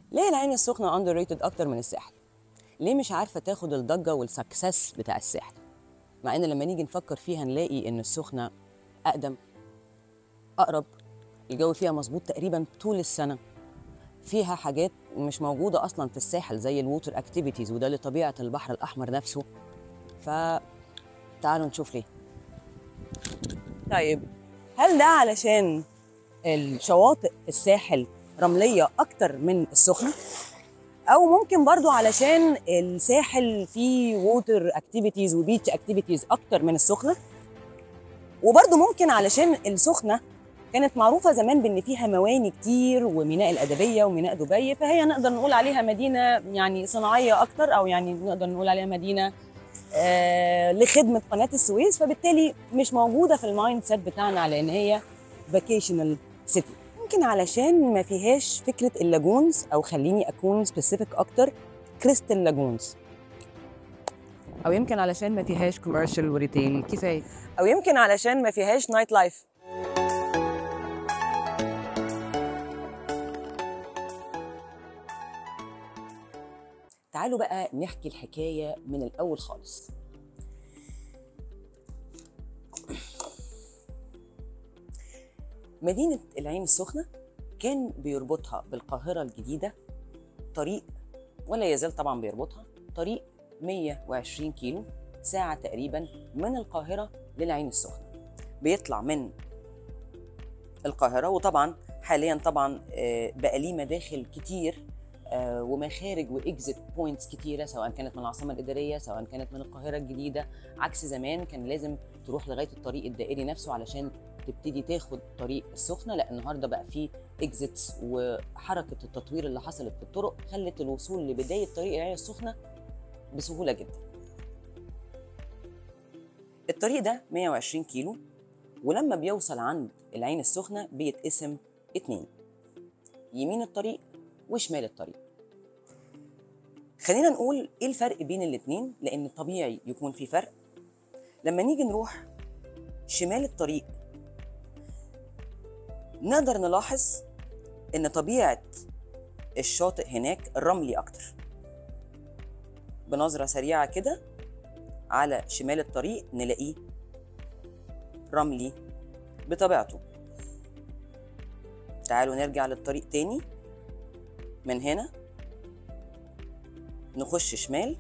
ليه العين السخنه اندر ريتد اكتر من الساحل ليه مش عارفه تاخد الضجه والسكسس بتاع الساحل مع ان لما نيجي نفكر فيها نلاقي ان السخنه اقدم اقرب الجو فيها مظبوط تقريبا طول السنه فيها حاجات مش موجوده اصلا في الساحل زي الووتر اكتيفيتيز وده لطبيعه البحر الاحمر نفسه فتعالوا نشوف ليه طيب هل ده علشان الشواطئ في الساحل رمليه اكتر من السخنه او ممكن برضو علشان الساحل فيه ووتر اكتيفيتيز وبيتش اكتيفيتيز اكتر من السخنه وبرضو ممكن علشان السخنه كانت معروفة زمان بإن فيها مواني كتير وميناء الأدبية وميناء دبي فهي نقدر نقول عليها مدينة يعني صناعية أكتر أو يعني نقدر نقول عليها مدينة آه لخدمة قناة السويس فبالتالي مش موجودة في المايند سيت بتاعنا على إن هي فاكيشنال سيتي ممكن علشان ما فيهاش فكرة اللاجونز أو خليني أكون سبيسيفيك أكتر كريستال لاجونز أو يمكن علشان ما فيهاش كوميرشال وريتيل كفاية أو يمكن علشان ما فيهاش نايت لايف تعالوا بقى نحكي الحكاية من الأول خالص مدينة العين السخنة كان بيربطها بالقاهرة الجديدة طريق ولا يزال طبعا بيربطها طريق 120 كيلو ساعة تقريبا من القاهرة للعين السخنة بيطلع من القاهرة وطبعا حاليا طبعا آه، بقى ليه مداخل كتير آه، ومخارج واكزيت بوينتس كتيره سواء كانت من العاصمه الاداريه سواء كانت من القاهره الجديده عكس زمان كان لازم تروح لغايه الطريق الدائري نفسه علشان تبتدي تاخد طريق السخنه لا النهارده بقى فيه اكزيتس وحركه التطوير اللي حصلت في الطرق خلت الوصول لبدايه طريق العين السخنه بسهوله جدا الطريق ده 120 كيلو ولما بيوصل عند العين السخنه بيتقسم اتنين يمين الطريق وشمال الطريق خلينا نقول ايه الفرق بين الاتنين لان طبيعي يكون في فرق لما نيجي نروح شمال الطريق نقدر نلاحظ ان طبيعه الشاطئ هناك الرملي اكتر بنظره سريعه كده على شمال الطريق نلاقيه رملي بطبيعته تعالوا نرجع للطريق تاني من هنا نخش شمال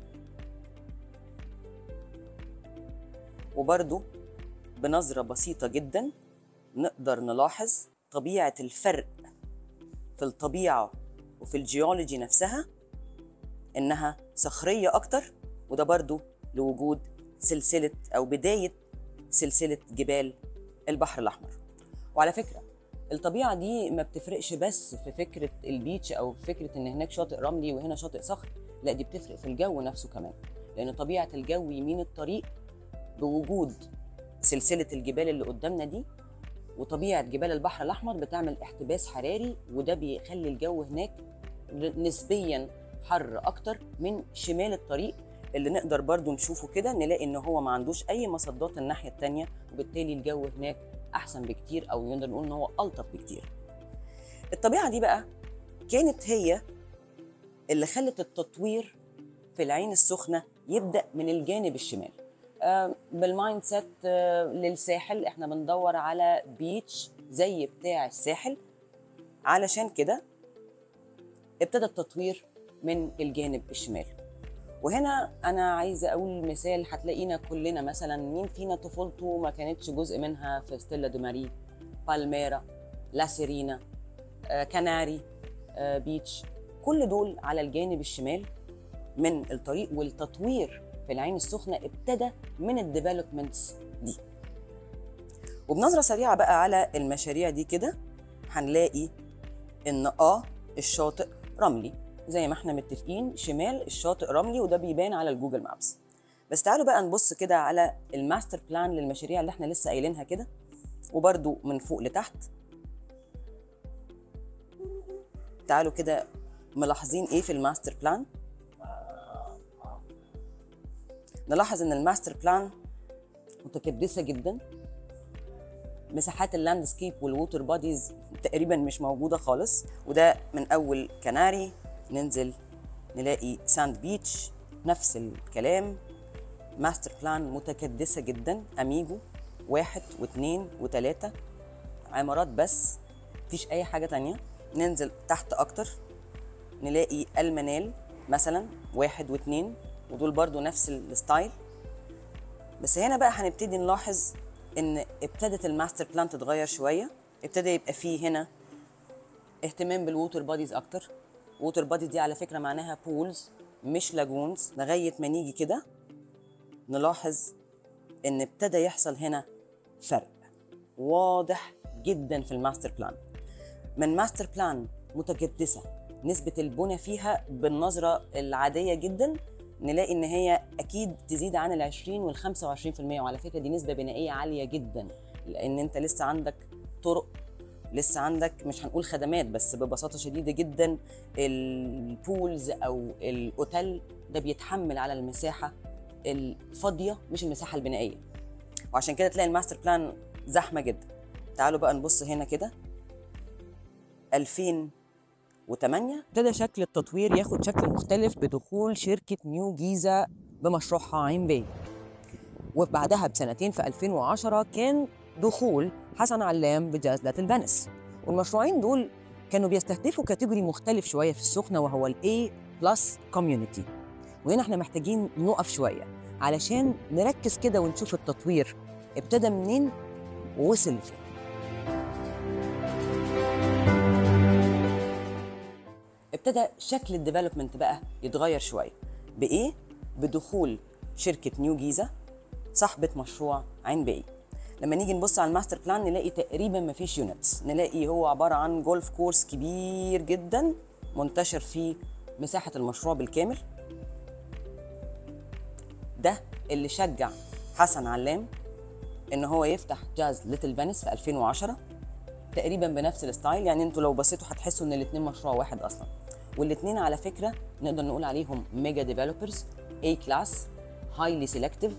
وبرضو بنظرة بسيطة جدا نقدر نلاحظ طبيعة الفرق في الطبيعة وفي الجيولوجي نفسها إنها صخرية أكتر وده برضو لوجود سلسلة أو بداية سلسلة جبال البحر الأحمر وعلى فكرة الطبيعة دي ما بتفرقش بس في فكرة البيتش أو في فكرة إن هناك شاطئ رملي وهنا شاطئ صخري لا دي بتفرق في الجو نفسه كمان لأن طبيعة الجو يمين الطريق بوجود سلسلة الجبال اللي قدامنا دي وطبيعة جبال البحر الأحمر بتعمل احتباس حراري وده بيخلي الجو هناك نسبيا حر أكتر من شمال الطريق اللي نقدر برضو نشوفه كده نلاقي إن هو ما عندوش أي مصدات الناحية التانية وبالتالي الجو هناك احسن بكتير او نقدر نقول ان هو الطف بكتير الطبيعه دي بقى كانت هي اللي خلت التطوير في العين السخنه يبدا من الجانب الشمال آه بالمايند سيت آه للساحل احنا بندور على بيتش زي بتاع الساحل علشان كده ابتدى التطوير من الجانب الشمال وهنا انا عايزه اقول مثال هتلاقينا كلنا مثلا مين فينا طفولته ما كانتش جزء منها في ستيلا دو ماري بالميرا لا سيرينا آه، كناري آه، بيتش كل دول على الجانب الشمال من الطريق والتطوير في العين السخنه ابتدى من الديفلوبمنتس دي وبنظره سريعه بقى على المشاريع دي كده هنلاقي ان اه الشاطئ رملي زي ما احنا متفقين شمال الشاطئ رملي وده بيبان على الجوجل مابس بس تعالوا بقى نبص كده على الماستر بلان للمشاريع اللي احنا لسه قايلينها كده وبرده من فوق لتحت تعالوا كده ملاحظين ايه في الماستر بلان نلاحظ ان الماستر بلان متكدسه جدا مساحات اللاندسكيب والووتر بوديز تقريبا مش موجوده خالص وده من اول كناري ننزل نلاقي ساند بيتش نفس الكلام ماستر بلان متكدسة جدا أميجو واحد واثنين وثلاثة عمارات بس مفيش أي حاجة تانية ننزل تحت أكتر نلاقي المنال مثلا واحد واثنين ودول برضو نفس الستايل بس هنا بقى هنبتدي نلاحظ ان ابتدت الماستر بلان تتغير شويه ابتدى يبقى فيه هنا اهتمام بالووتر بوديز اكتر ووتر بوديز دي على فكره معناها بولز مش لاجونز لغايه ما نيجي كده نلاحظ ان ابتدى يحصل هنا فرق واضح جدا في الماستر بلان من ماستر بلان متكدسه نسبه البنى فيها بالنظره العاديه جدا نلاقي ان هي اكيد تزيد عن ال 20 وال 25% وعلى فكره دي نسبه بنائيه عاليه جدا لان انت لسه عندك طرق لسه عندك مش هنقول خدمات بس ببساطه شديده جدا البولز او الاوتيل ده بيتحمل على المساحه الفاضيه مش المساحه البنائيه وعشان كده تلاقي الماستر بلان زحمه جدا تعالوا بقى نبص هنا كده 2008 ابتدى شكل التطوير ياخد شكل مختلف بدخول شركه نيو جيزه بمشروعها عين باي وبعدها بسنتين في 2010 كان دخول حسن علام بجازلة الفانس والمشروعين دول كانوا بيستهدفوا كاتيجوري مختلف شويه في السخنه وهو الاي بلس كوميونتي وهنا احنا محتاجين نقف شويه علشان نركز كده ونشوف التطوير ابتدى منين ووصل لفين ابتدى شكل الديفلوبمنت بقى يتغير شويه بايه بدخول شركه نيو جيزه صاحبه مشروع عين باي لما نيجي نبص على الماستر بلان نلاقي تقريبا ما فيش يونتس نلاقي هو عباره عن جولف كورس كبير جدا منتشر فيه مساحه المشروع بالكامل ده اللي شجع حسن علام ان هو يفتح جاز ليتل فينيس في 2010 تقريبا بنفس الستايل يعني انتوا لو بصيتوا هتحسوا ان الاثنين مشروع واحد اصلا والاثنين على فكره نقدر نقول عليهم ميجا ديفلوبرز اي كلاس هايلي سيلكتيف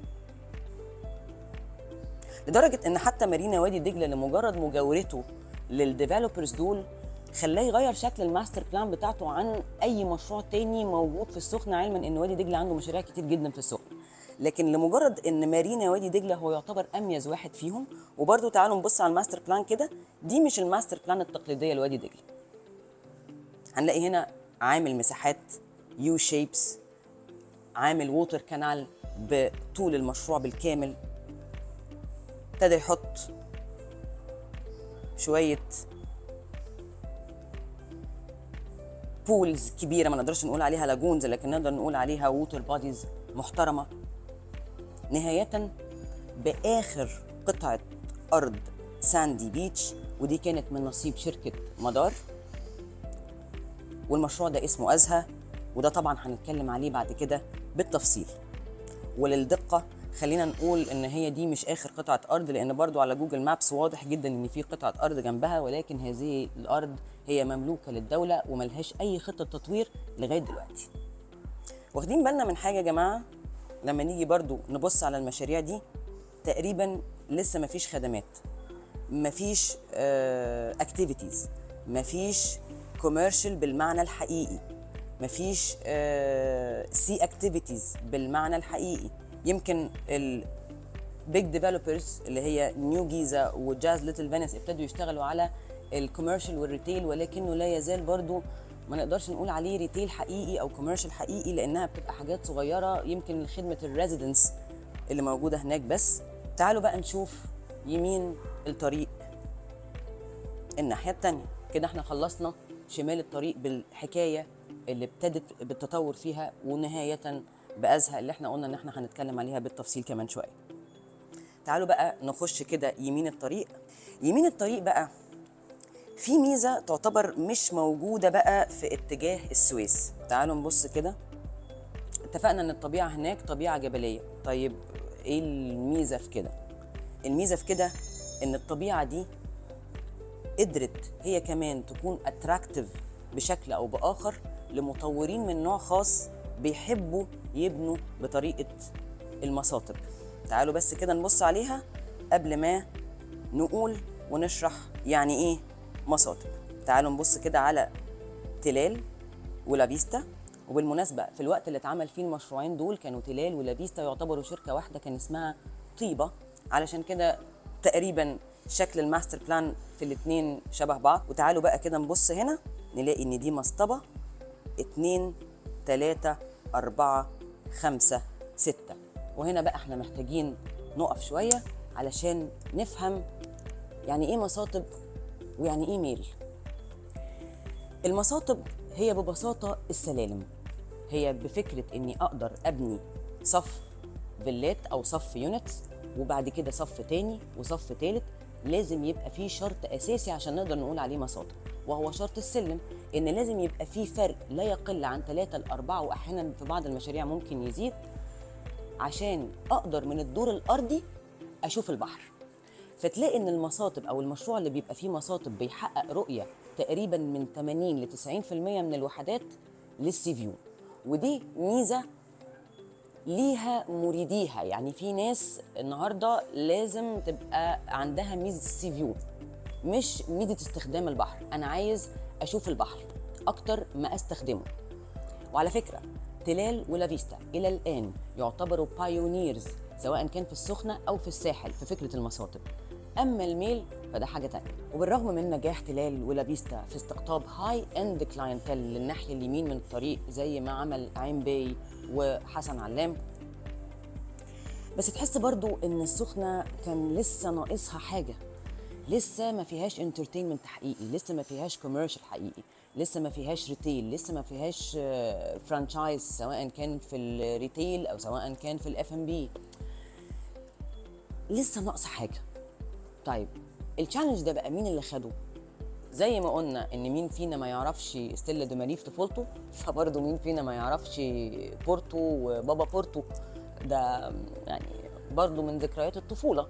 لدرجه ان حتى مارينا وادي دجله لمجرد مجاورته للديفلوبرز دول خلاه يغير شكل الماستر بلان بتاعته عن اي مشروع تاني موجود في السخنه علما ان وادي دجله عنده مشاريع كتير جدا في السخنه لكن لمجرد ان مارينا وادي دجله هو يعتبر اميز واحد فيهم وبرده تعالوا نبص على الماستر بلان كده دي مش الماستر بلان التقليديه لوادي دجله هنلاقي هنا عامل مساحات يو شيبس عامل ووتر كانال بطول المشروع بالكامل ابتدى يحط شويه بولز كبيره ما نقدرش نقول عليها لاجونز لكن نقدر نقول عليها ووتر بوديز محترمه نهايه باخر قطعه ارض ساندي بيتش ودي كانت من نصيب شركه مدار والمشروع ده اسمه ازهى وده طبعا هنتكلم عليه بعد كده بالتفصيل وللدقه خلينا نقول ان هي دي مش اخر قطعه ارض لان برضو على جوجل مابس واضح جدا ان في قطعه ارض جنبها ولكن هذه الارض هي مملوكه للدوله وملهاش اي خطه تطوير لغايه دلوقتي واخدين بالنا من حاجه يا جماعه لما نيجي برضو نبص على المشاريع دي تقريبا لسه مفيش خدمات مفيش اكتيفيتيز مفيش كوميرشال بالمعنى الحقيقي مفيش سي اكتيفيتيز بالمعنى الحقيقي يمكن البيج ديفلوبرز اللي هي نيو جيزا وجاز ليتل فينيس ابتدوا يشتغلوا على الكوميرشال والريتيل ولكنه لا يزال برضو ما نقدرش نقول عليه ريتيل حقيقي او كوميرشال حقيقي لانها بتبقى حاجات صغيره يمكن لخدمه الريزيدنس اللي موجوده هناك بس تعالوا بقى نشوف يمين الطريق الناحيه التانية كده احنا خلصنا شمال الطريق بالحكايه اللي ابتدت بالتطور فيها ونهايه بازهى اللي احنا قلنا ان احنا هنتكلم عليها بالتفصيل كمان شويه تعالوا بقى نخش كده يمين الطريق يمين الطريق بقى في ميزه تعتبر مش موجوده بقى في اتجاه السويس تعالوا نبص كده اتفقنا ان الطبيعه هناك طبيعه جبليه طيب ايه الميزه في كده الميزه في كده ان الطبيعه دي قدرت هي كمان تكون اتراكتيف بشكل او باخر لمطورين من نوع خاص بيحبوا يبنوا بطريقه المصاطب تعالوا بس كده نبص عليها قبل ما نقول ونشرح يعني ايه مصاطب تعالوا نبص كده على تلال ولافيستا وبالمناسبة في الوقت اللي اتعمل فيه المشروعين دول كانوا تلال ولافيستا يعتبروا شركة واحدة كان اسمها طيبة علشان كده تقريبا شكل الماستر بلان في الاتنين شبه بعض وتعالوا بقى كده نبص هنا نلاقي ان دي مصطبة اتنين تلاتة أربعة خمسة ستة وهنا بقى احنا محتاجين نقف شوية علشان نفهم يعني ايه مصاطب ويعني ايه ميل المصاطب هي ببساطة السلالم هي بفكرة اني اقدر ابني صف فيلات او صف يونتس وبعد كده صف تاني وصف تالت لازم يبقى فيه شرط اساسي عشان نقدر نقول عليه مصاطب وهو شرط السلم ان لازم يبقى فيه فرق لا يقل عن 3 ل 4 واحيانا في بعض المشاريع ممكن يزيد عشان اقدر من الدور الارضي اشوف البحر فتلاقي ان المصاطب او المشروع اللي بيبقى فيه مصاطب بيحقق رؤيه تقريبا من 80 ل 90% من الوحدات للسي فيو ودي ميزه ليها مريديها يعني في ناس النهارده لازم تبقى عندها ميزه السي فيو مش ميزه استخدام البحر انا عايز اشوف البحر اكتر ما استخدمه وعلى فكره تلال ولافيستا الى الان يعتبروا بايونيرز سواء كان في السخنه او في الساحل في فكره المصاطب اما الميل فده حاجه تانية وبالرغم من نجاح تلال ولافيستا في استقطاب هاي اند كلاينتيل للناحيه اليمين من الطريق زي ما عمل عين باي وحسن علام بس تحس برضو ان السخنه كان لسه ناقصها حاجه لسه ما فيهاش انترتينمنت حقيقي لسه ما فيهاش كوميرشال حقيقي لسه ما فيهاش ريتيل لسه ما فيهاش فرانشايز سواء كان في الريتيل او سواء كان في الاف ام بي لسه ناقصه حاجه طيب التشالنج ده بقى مين اللي خده زي ما قلنا ان مين فينا ما يعرفش ستيلا دي ماري في طفولته فبرضه مين فينا ما يعرفش بورتو وبابا بورتو ده يعني برضه من ذكريات الطفوله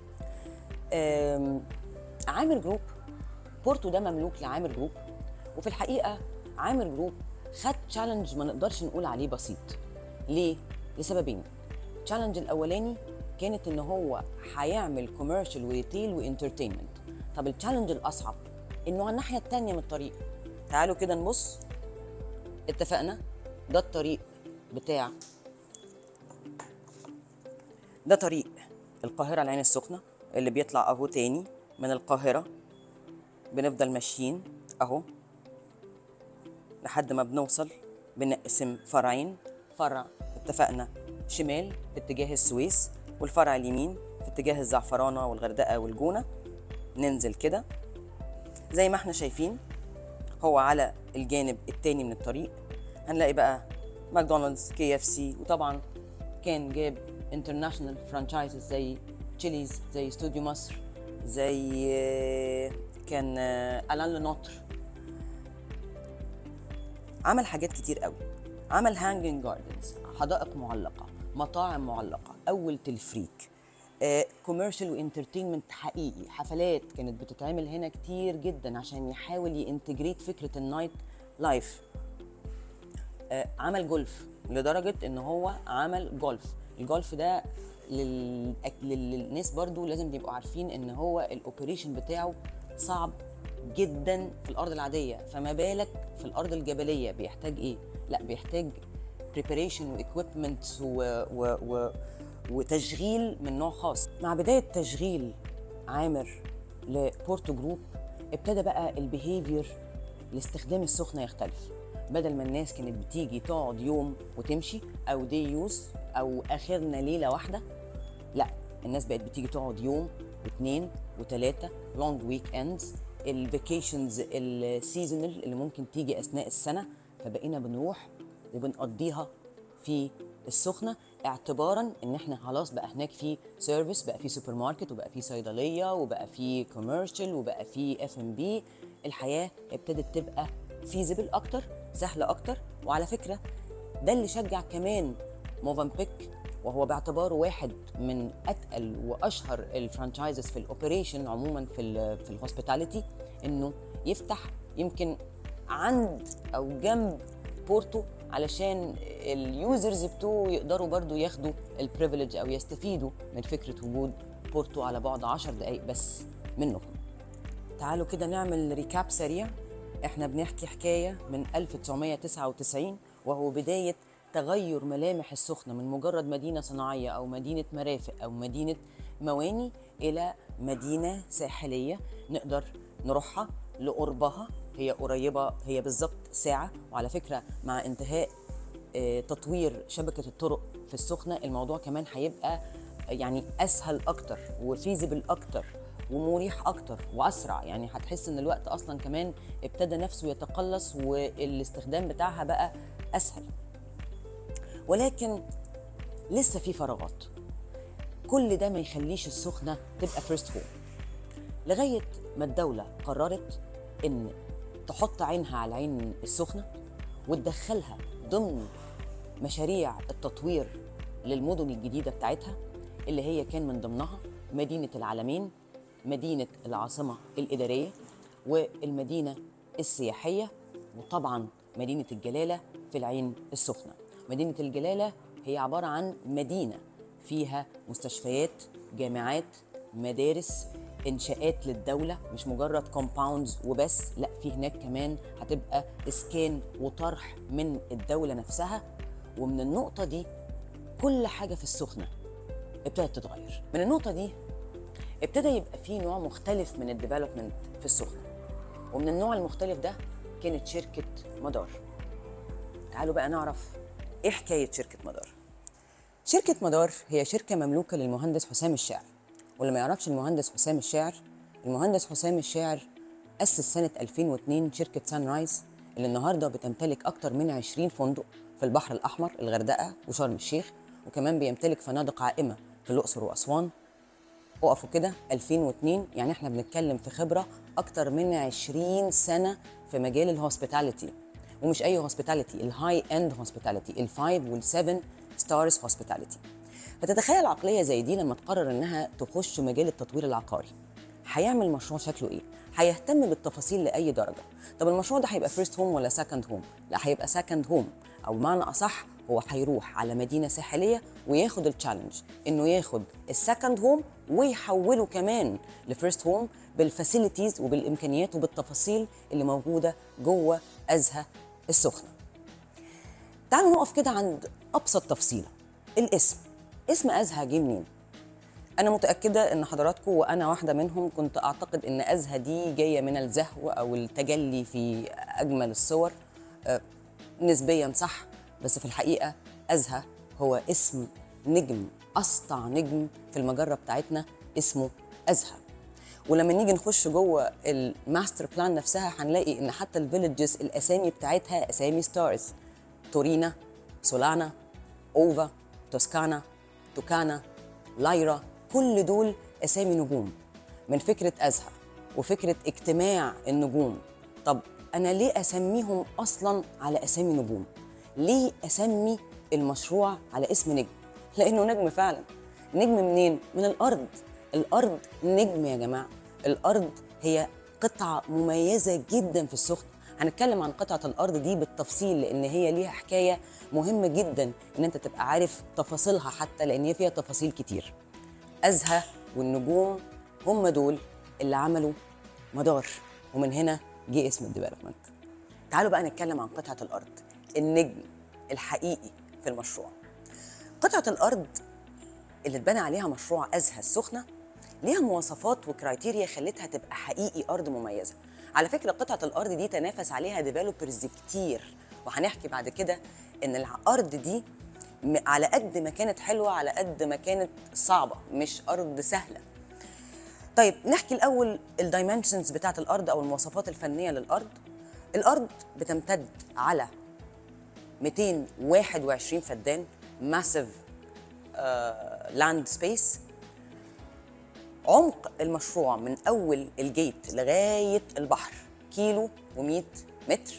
آم، عامر جروب بورتو ده مملوك لعامر جروب وفي الحقيقه عامر جروب خد تشالنج ما نقدرش نقول عليه بسيط ليه لسببين التشالنج الاولاني كانت ان هو هيعمل كوميرشال وريتيل وانترتينمنت طب التشالنج الاصعب انه على الناحيه التانيه من الطريق تعالوا كده نبص اتفقنا ده الطريق بتاع ده طريق القاهرة العين السخنة اللي بيطلع اهو تاني من القاهرة بنفضل ماشيين اهو لحد ما بنوصل بنقسم فرعين فرع اتفقنا شمال في اتجاه السويس والفرع اليمين في اتجاه الزعفرانة والغردقة والجونة ننزل كده زي ما احنا شايفين هو على الجانب التاني من الطريق هنلاقي بقى ماكدونالدز كي اف سي وطبعا كان جاب انترناشونال فرانشايزز زي تشيليز زي استوديو مصر زي آه، كان آه، الان لنوتر عمل حاجات كتير قوي عمل هانجنج جاردنز حدائق معلقه مطاعم معلقه اول تلفريك كوميرشال وانترتينمنت حقيقي حفلات كانت بتتعمل هنا كتير جدا عشان يحاول ينتجريت فكره النايت لايف آه، عمل جولف لدرجه ان هو عمل جولف الجولف ده لل... لل- للناس برضو لازم يبقوا عارفين ان هو الاوبريشن بتاعه صعب جدا في الارض العاديه فما بالك في الارض الجبليه بيحتاج ايه لا بيحتاج preparation واكويبمنت و... و... و... وتشغيل من نوع خاص مع بدايه تشغيل عامر لبورتو جروب ابتدى بقى البيهيفير لاستخدام السخنه يختلف بدل ما الناس كانت بتيجي تقعد يوم وتمشي او دي يوز او اخرنا ليله واحده لا الناس بقت بتيجي تقعد يوم واثنين وثلاثه لونج ويك اندز الفيكيشنز السيزونال اللي ممكن تيجي اثناء السنه فبقينا بنروح وبنقضيها في السخنه اعتبارا ان احنا خلاص بقى هناك في سيرفيس بقى في سوبر ماركت وبقى في صيدليه وبقى في كوميرشال وبقى في اف ام بي الحياه ابتدت تبقى فيزبل اكتر سهله اكتر وعلى فكره ده اللي شجع كمان موفنبيك وهو باعتباره واحد من اتقل واشهر الفرانشايزز في الاوبريشن عموما في ال في الهوسبيتاليتي انه يفتح يمكن عند او جنب بورتو علشان اليوزرز بتوعه يقدروا برضو ياخدوا البريفليج او يستفيدوا من فكره وجود بورتو على بعد 10 دقائق بس منهم تعالوا كده نعمل ريكاب سريع احنا بنحكي حكاية من 1999 وهو بداية تغير ملامح السخنة من مجرد مدينة صناعية أو مدينة مرافق أو مدينة مواني إلى مدينة ساحلية نقدر نروحها لقربها هي قريبة هي بالظبط ساعة وعلى فكرة مع انتهاء آه، تطوير شبكة الطرق في السخنة الموضوع كمان هيبقى يعني أسهل أكتر وفيزبل أكتر ومريح أكتر وأسرع يعني هتحس إن الوقت أصلا كمان ابتدى نفسه يتقلص والاستخدام بتاعها بقى أسهل ولكن لسه في فراغات كل ده ما يخليش السخنة تبقى فيرست هوم لغاية ما الدولة قررت إن تحط عينها على عين السخنة وتدخلها ضمن مشاريع التطوير للمدن الجديدة بتاعتها اللي هي كان من ضمنها مدينة العالمين مدينة العاصمة الإدارية والمدينة السياحية وطبعا مدينة الجلالة في العين السخنة مدينة الجلالة هي عبارة عن مدينة فيها مستشفيات جامعات مدارس انشاءات للدوله مش مجرد كومباوندز وبس لا في هناك كمان هتبقى اسكان وطرح من الدوله نفسها ومن النقطه دي كل حاجه في السخنه ابتدت تتغير من النقطه دي ابتدى يبقى في نوع مختلف من الديفلوبمنت في السخنه ومن النوع المختلف ده كانت شركه مدار تعالوا بقى نعرف ايه حكايه شركه مدار شركة مدار هي شركة مملوكة للمهندس حسام الشاعر واللي ما يعرفش المهندس حسام الشاعر المهندس حسام الشاعر أسس سنة 2002 شركة سان رايز اللي النهاردة بتمتلك أكتر من 20 فندق في البحر الأحمر الغردقة وشرم الشيخ وكمان بيمتلك فنادق عائمة في الأقصر وأسوان وقفوا كده 2002 يعني احنا بنتكلم في خبرة أكتر من 20 سنة في مجال الهوسبيتاليتي ومش أي هوسبيتاليتي الهاي اند هوسبيتاليتي الفايف والسفن ستارز هوسبيتاليتي فتتخيل عقلية زي دي لما تقرر إنها تخش مجال التطوير العقاري هيعمل مشروع شكله إيه؟ هيهتم بالتفاصيل لأي درجة طب المشروع ده هيبقى فيرست هوم ولا سكند هوم؟ لا هيبقى سكند هوم أو بمعنى أصح هو هيروح على مدينة ساحلية وياخد التشالنج إنه ياخد السكند هوم ويحوله كمان لفيرست هوم بالفاسيلتيز وبالإمكانيات وبالتفاصيل اللي موجودة جوه أزهى السخنة تعالوا نقف كده عند ابسط تفصيله الاسم اسم ازهى جه منين انا متاكده ان حضراتكم وانا واحده منهم كنت اعتقد ان ازهى دي جايه من الزهو او التجلي في اجمل الصور أه نسبيا صح بس في الحقيقه ازهى هو اسم نجم اسطع نجم في المجره بتاعتنا اسمه ازهى ولما نيجي نخش جوه الماستر بلان نفسها هنلاقي ان حتى الفيلجز الاسامي بتاعتها اسامي ستارز تورينا سولانا اوفا توسكانا توكانا لايرا كل دول اسامي نجوم من فكره ازهى وفكره اجتماع النجوم طب انا ليه اسميهم اصلا على اسامي نجوم ليه اسمي المشروع على اسم نجم لانه نجم فعلا نجم منين من الارض الارض نجم يا جماعه الارض هي قطعه مميزه جدا في السخن هنتكلم عن قطعه الارض دي بالتفصيل لان هي ليها حكايه مهمه جدا ان انت تبقى عارف تفاصيلها حتى لان هي فيها تفاصيل كتير ازهى والنجوم هم دول اللي عملوا مدار ومن هنا جه اسم الديفلوبمنت تعالوا بقى نتكلم عن قطعه الارض النجم الحقيقي في المشروع قطعه الارض اللي اتبنى عليها مشروع ازهى السخنه ليها مواصفات وكرايتيريا خلتها تبقى حقيقي ارض مميزه على فكره قطعه الارض دي تنافس عليها ديفلوبرز كتير وهنحكي بعد كده ان الارض دي م- على قد ما كانت حلوه على قد ما كانت صعبه مش ارض سهله طيب نحكي الاول الدايمنشنز بتاعت الارض او المواصفات الفنيه للارض الارض بتمتد على 221 فدان ماسيف لاند سبيس عمق المشروع من اول الجيت لغايه البحر كيلو و100 متر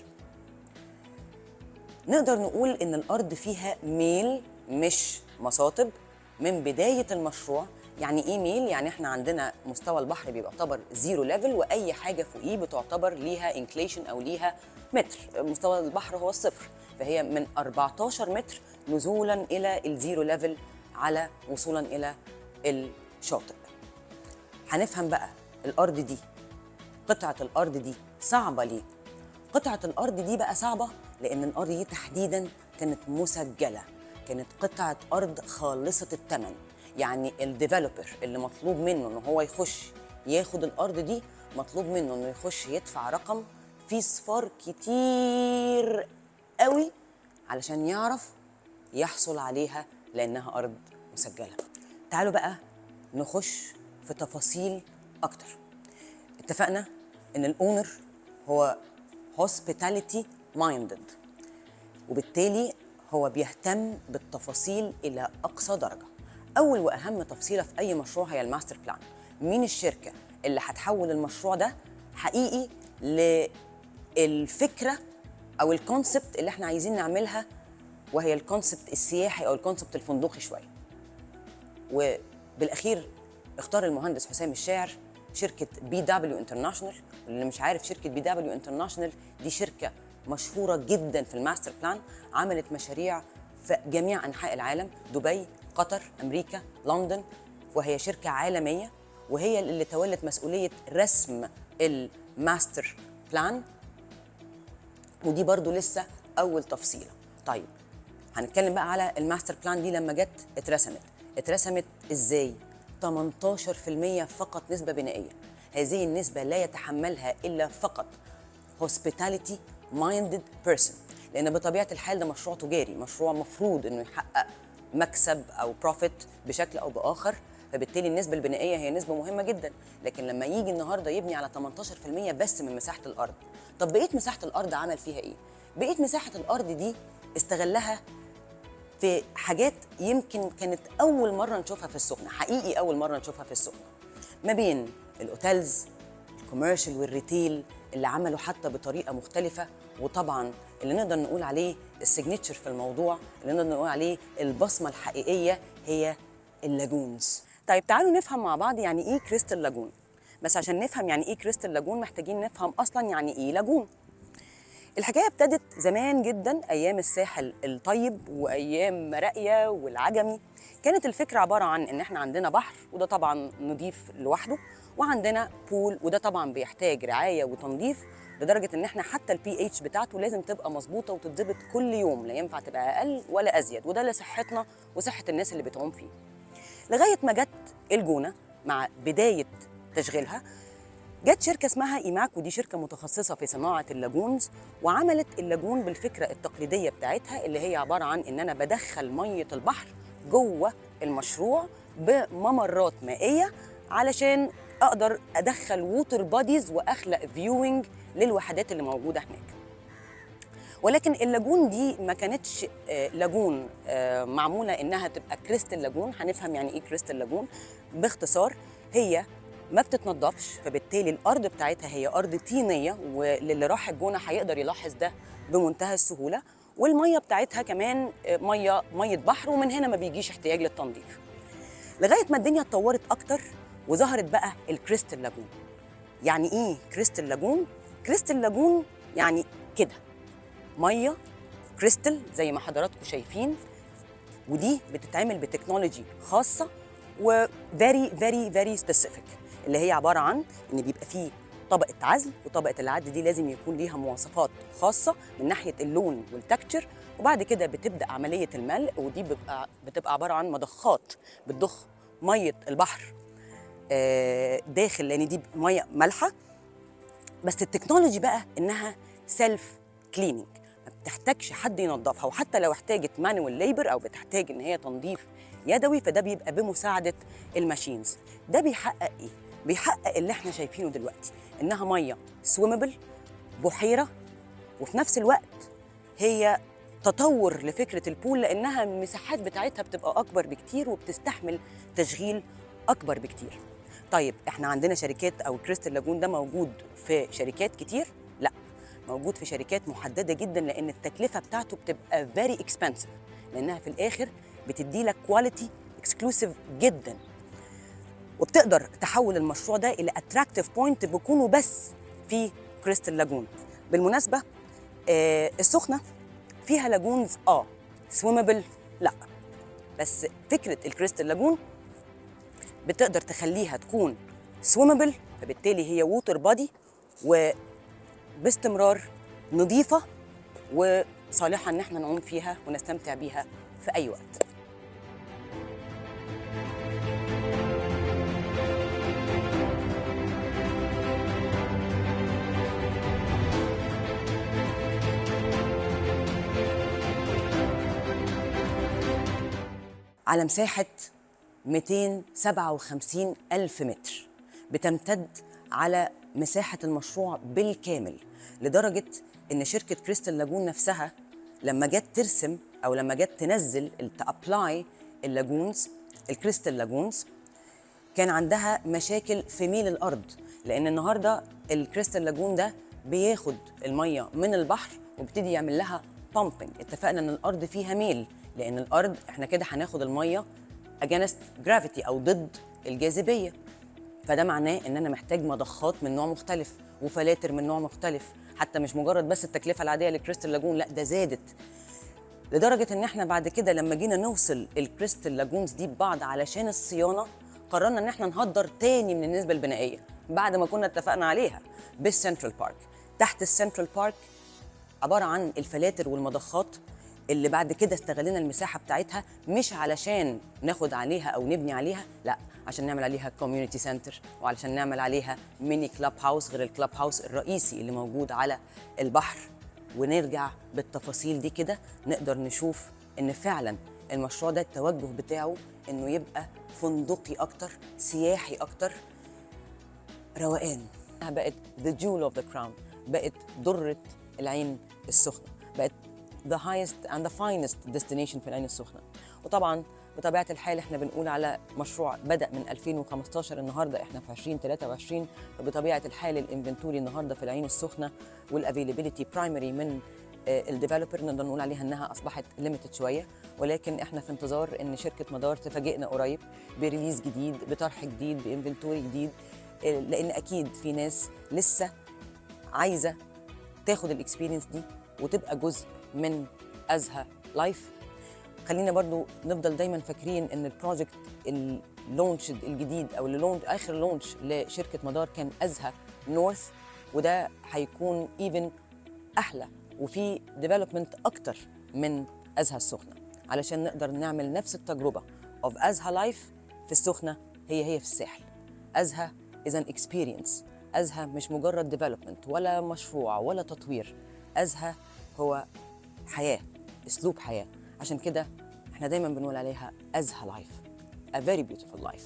نقدر نقول ان الارض فيها ميل مش مصاطب من بدايه المشروع يعني ايه ميل يعني احنا عندنا مستوى البحر بيعتبر زيرو ليفل واي حاجه فوقيه بتعتبر ليها انكليشن او ليها متر مستوى البحر هو الصفر فهي من 14 متر نزولا الى الزيرو ليفل على وصولا الى الشاطئ هنفهم بقى الارض دي قطعه الارض دي صعبه ليه قطعه الارض دي بقى صعبه لان الارض دي تحديدا كانت مسجله كانت قطعه ارض خالصه الثمن يعني الديفلوبر اللي مطلوب منه ان هو يخش ياخد الارض دي مطلوب منه انه يخش يدفع رقم فيه صفار كتير قوي علشان يعرف يحصل عليها لانها ارض مسجله تعالوا بقى نخش في تفاصيل اكتر اتفقنا ان الاونر هو hospitality minded وبالتالي هو بيهتم بالتفاصيل الى اقصى درجه اول واهم تفصيله في اي مشروع هي الماستر بلان مين الشركه اللي هتحول المشروع ده حقيقي للفكره او الكونسبت اللي احنا عايزين نعملها وهي الكونسبت السياحي او الكونسبت الفندقي شويه وبالاخير اختار المهندس حسام الشاعر شركه بي دبليو انترناشونال اللي مش عارف شركه بي دبليو انترناشونال دي شركه مشهوره جدا في الماستر بلان عملت مشاريع في جميع انحاء العالم دبي قطر امريكا لندن وهي شركه عالميه وهي اللي تولت مسؤوليه رسم الماستر بلان ودي برضو لسه اول تفصيله طيب هنتكلم بقى على الماستر بلان دي لما جت اترسمت اترسمت ازاي 18% فقط نسبه بنائيه هذه النسبه لا يتحملها الا فقط hospitality minded person لان بطبيعه الحال ده مشروع تجاري مشروع مفروض انه يحقق مكسب او بروفيت بشكل او باخر فبالتالي النسبه البنائيه هي نسبه مهمه جدا لكن لما يجي النهارده يبني على 18% بس من مساحه الارض طب بقيه مساحه الارض عمل فيها ايه بقيه مساحه الارض دي استغلها في حاجات يمكن كانت اول مره نشوفها في السخنه حقيقي اول مره نشوفها في السخنه ما بين الاوتيلز الكوميرشال والريتيل اللي عملوا حتى بطريقه مختلفه وطبعا اللي نقدر نقول عليه السيجنتشر في الموضوع اللي نقدر نقول عليه البصمه الحقيقيه هي اللاجونز طيب تعالوا نفهم مع بعض يعني ايه كريستال لاجون بس عشان نفهم يعني ايه كريستال لاجون محتاجين نفهم اصلا يعني ايه لاجون الحكايه ابتدت زمان جدا ايام الساحل الطيب وايام مراقيه والعجمي كانت الفكره عباره عن ان احنا عندنا بحر وده طبعا نضيف لوحده وعندنا بول وده طبعا بيحتاج رعايه وتنظيف لدرجه ان احنا حتى البي اتش بتاعته لازم تبقى مظبوطه وتتظبط كل يوم لا ينفع تبقى اقل ولا ازيد وده لصحتنا وصحه الناس اللي بتعوم فيه لغايه ما جت الجونه مع بدايه تشغيلها جت شركه اسمها ايماك ودي شركه متخصصه في صناعه اللاجونز وعملت اللاجون بالفكره التقليديه بتاعتها اللي هي عباره عن ان انا بدخل ميه البحر جوه المشروع بممرات مائيه علشان اقدر ادخل ووتر بوديز واخلق فيوينج للوحدات اللي موجوده هناك ولكن اللاجون دي ما كانتش آه، لاجون آه، معموله انها تبقى كريستال لاجون هنفهم يعني ايه كريستال لاجون باختصار هي ما بتتنضفش فبالتالي الارض بتاعتها هي ارض طينيه وللي راح الجونه هيقدر يلاحظ ده بمنتهى السهوله والميه بتاعتها كمان آه، ميه ميه بحر ومن هنا ما بيجيش احتياج للتنظيف لغايه ما الدنيا اتطورت اكتر وظهرت بقى الكريستال لاجون يعني ايه كريستال لاجون كريستال لاجون يعني كده ميه كريستال زي ما حضراتكم شايفين ودي بتتعمل بتكنولوجي خاصه و very very very specific اللي هي عباره عن ان بيبقى فيه طبقه عزل وطبقه العزل دي لازم يكون ليها مواصفات خاصه من ناحيه اللون والتكتشر وبعد كده بتبدا عمليه الملء ودي بتبقى بتبقى عباره عن مضخات بتضخ ميه البحر آه، داخل لان دي ميه مالحه بس التكنولوجي بقى انها سيلف كليننج ما بتحتاجش حد ينظفها وحتى لو احتاجت مانوال ليبر او بتحتاج ان هي تنظيف يدوي فده بيبقى بمساعده الماشينز ده بيحقق ايه بيحقق اللي احنا شايفينه دلوقتي انها ميه سويمبل بحيره وفي نفس الوقت هي تطور لفكره البول لانها المساحات بتاعتها بتبقى اكبر بكتير وبتستحمل تشغيل اكبر بكتير طيب احنا عندنا شركات او كريستال لاجون ده موجود في شركات كتير لا موجود في شركات محدده جدا لان التكلفه بتاعته بتبقى فيري اكسبنسيف لانها في الاخر بتدي لك كواليتي اكسكلوسيف جدا وبتقدر تحول المشروع ده الى اتراكتيف بوينت بيكونوا بس في كريستال لاجون بالمناسبه آه السخنه فيها لاجونز اه سويمبل لا بس فكره الكريستال لاجون بتقدر تخليها تكون سويمبل فبالتالي هي ووتر بادي وباستمرار نظيفه وصالحه ان احنا نعوم فيها ونستمتع بيها في اي وقت على مساحة 257 ألف متر بتمتد على مساحة المشروع بالكامل لدرجة إن شركة كريستال لاجون نفسها لما جت ترسم أو لما جت تنزل تابلاي اللاجونز الكريستال لاجونز كان عندها مشاكل في ميل الارض لان النهارده الكريستال لاجون ده بياخد الميه من البحر وبيبتدي يعمل لها بامبنج اتفقنا ان الارض فيها ميل لان الارض احنا كده هناخد الميه اجينست جرافيتي او ضد الجاذبيه فده معناه ان انا محتاج مضخات من نوع مختلف وفلاتر من نوع مختلف حتى مش مجرد بس التكلفه العاديه للكريستال لاجون لا ده زادت لدرجه ان احنا بعد كده لما جينا نوصل الكريستال لاجونز دي ببعض علشان الصيانه قررنا ان احنا نهدر تاني من النسبه البنائيه بعد ما كنا اتفقنا عليها بالسنترال بارك تحت السنترال بارك عباره عن الفلاتر والمضخات اللي بعد كده استغلنا المساحه بتاعتها مش علشان ناخد عليها او نبني عليها لا عشان نعمل عليها كوميونتي سنتر وعلشان نعمل عليها ميني كلاب هاوس غير الكلاب هاوس الرئيسي اللي موجود على البحر ونرجع بالتفاصيل دي كده نقدر نشوف ان فعلا المشروع ده التوجه بتاعه انه يبقى فندقي اكتر سياحي اكتر روقان بقت the jewel of the crown بقت درة العين السخنة بقت the highest and the finest destination في العين السخنة وطبعا بطبيعة الحال احنا بنقول على مشروع بدأ من 2015 النهارده احنا في 2023 فبطبيعة الحال الانفنتوري النهارده في العين السخنة والافيلابيلتي برايمري من الديفلوبر نقدر نقول عليها انها اصبحت ليميتد شويه ولكن احنا في انتظار ان شركه مدار تفاجئنا قريب بريليز جديد بطرح جديد بانفنتوري جديد آه، لان اكيد في ناس لسه عايزه تاخد الاكسبيرينس دي وتبقى جزء من ازهى لايف خلينا برضو نفضل دايما فاكرين ان البروجكت اللونش الجديد او اللي لون اخر لونش لشركه مدار كان ازهى نورث وده هيكون ايفن احلى وفي ديفلوبمنت اكتر من ازهى السخنه علشان نقدر نعمل نفس التجربه اوف ازهى لايف في السخنه هي هي في الساحل ازهى از ان اكسبيرينس ازهى مش مجرد ديفلوبمنت ولا مشروع ولا تطوير ازهى هو حياه اسلوب حياه عشان كده احنا دايما بنقول عليها ازهى لايف a very beautiful life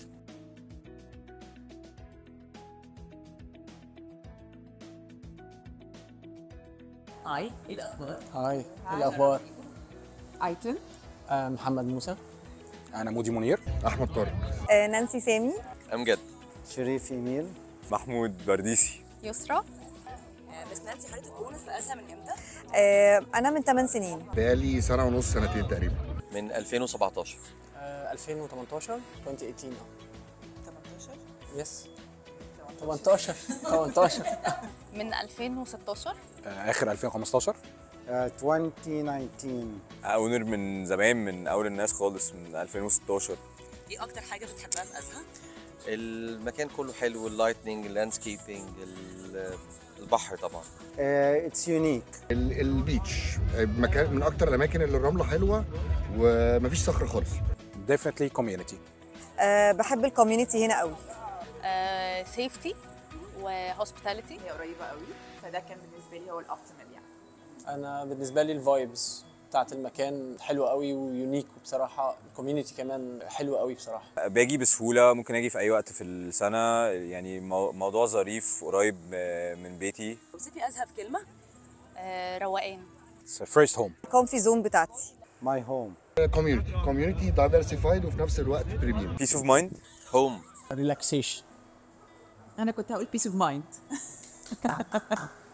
هاي ايه الاخبار هاي إيه الاخبار ايتن آه محمد موسى انا مودي منير احمد طارق آه نانسي سامي امجد شريف ايميل محمود برديسي يسرا بس نانسي حضرتك اونر في ازهى من امتى؟ آه انا من 8 سنين بقالي سنه ونص سنتين تقريبا من 2017 آه 2018 2018 18 يس 18 18 من 2016 آه، اخر 2015 آه 2019 اونر من زمان من اول الناس خالص من 2016 ايه اكتر حاجه بتحبها في ازهى؟ المكان كله حلو اللايتنينج اللاندسكيبنج البحر طبعا اتس يونيك ال- البيتش مكان من اكتر الاماكن اللي الرمله حلوه ومفيش صخر خالص ديفنتلي كوميونتي آه بحب الكوميونتي هنا قوي سيفتي وهوسبيتاليتي هي قريبه قوي فده كان بالنسبه لي هو الاوبتيمال يعني انا بالنسبه لي الفايبس بتاعت المكان حلوه قوي ويونيك وبصراحه الكوميونتي كمان حلو قوي بصراحه باجي بسهوله ممكن اجي في اي وقت في السنه يعني مو- موضوع ظريف قريب آه، من بيتي وصفي ازهى في كلمه؟ آه، روقان فيرست هوم الكومفي زون بتاعتي ماي هوم كوميونتي كوميونتي دايفرسيفايد وفي نفس الوقت بريميوم بيس اوف مايند هوم ريلاكسيشن انا كنت هقول بيس اوف مايند